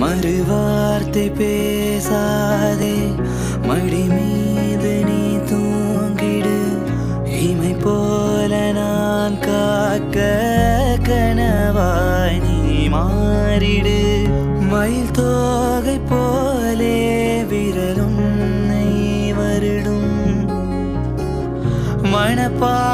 மறுவார்த்தை பேசாதே மடி மீது நீ தூங்கிடு இமை போல நான் காக்க கனவாய் நீ மாறிடு மயில் தோகை போலே விரலும் வருடும் மணப்பா